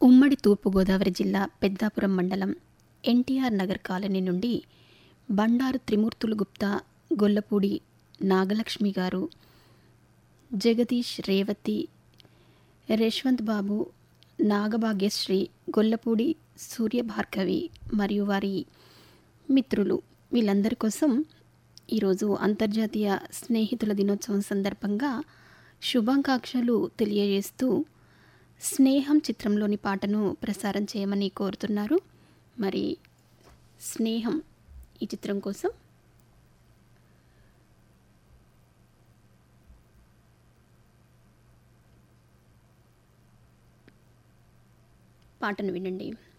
ఉమ్మడి తూర్పుగోదావరి జిల్లా పెద్దాపురం మండలం ఎన్టీఆర్ నగర్ కాలనీ నుండి బండారు త్రిమూర్తులు గుప్తా గొల్లపూడి నాగలక్ష్మి గారు జగదీష్ రేవతి రేష్వంత్ బాబు నాగభాగ్యశ్రీ గొల్లపూడి సూర్యభార్గవి మరియు వారి మిత్రులు వీళ్ళందరి కోసం ఈరోజు అంతర్జాతీయ స్నేహితుల దినోత్సవం సందర్భంగా శుభాకాంక్షలు తెలియజేస్తూ స్నేహం చిత్రంలోని పాటను ప్రసారం చేయమని కోరుతున్నారు మరి స్నేహం ఈ చిత్రం కోసం పాటను వినండి